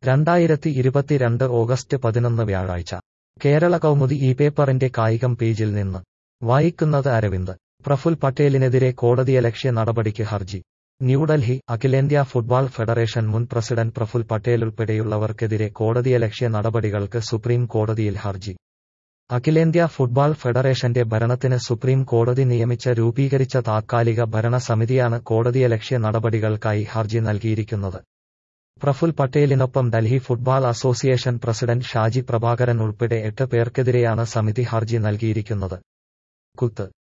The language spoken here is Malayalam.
രണ്ടായിരത്തി ഇരുപത്തിരണ്ട് ഓഗസ്റ്റ് പതിനൊന്ന് വ്യാഴാഴ്ച കേരള കൗമുദി ഈ പേപ്പറിന്റെ കായികം പേജിൽ നിന്ന് വായിക്കുന്നത് അരവിന്ദ് പ്രഫുൽ പട്ടേലിനെതിരെ കോടതിയലക്ഷ്യ നടപടിക്ക് ഹർജി ന്യൂഡൽഹി അഖിലേന്ത്യാ ഫുട്ബോൾ ഫെഡറേഷൻ മുൻ പ്രസിഡന്റ് പ്രഫുൽ പട്ടേൽ ഉൾപ്പെടെയുള്ളവർക്കെതിരെ കോടതിയലക്ഷ്യ നടപടികൾക്ക് സുപ്രീം കോടതിയിൽ ഹർജി അഖിലേന്ത്യാ ഫുട്ബോൾ ഫെഡറേഷന്റെ ഭരണത്തിന് സുപ്രീം കോടതി നിയമിച്ച രൂപീകരിച്ച താത്കാലിക ഭരണ സമിതിയാണ് കോടതിയലക്ഷ്യ നടപടികൾക്കായി ഹർജി നൽകിയിരിക്കുന്നത് പ്രഫുൽ പട്ടേലിനൊപ്പം Delhi football association president Shaji Prabhakaran ഉൾപ്പെടെ എട്ട് പേർക്കെതിരെയാണ് സമിതി ഹർജി നൽകിയിരിക്കുന്നത് കുത്ത്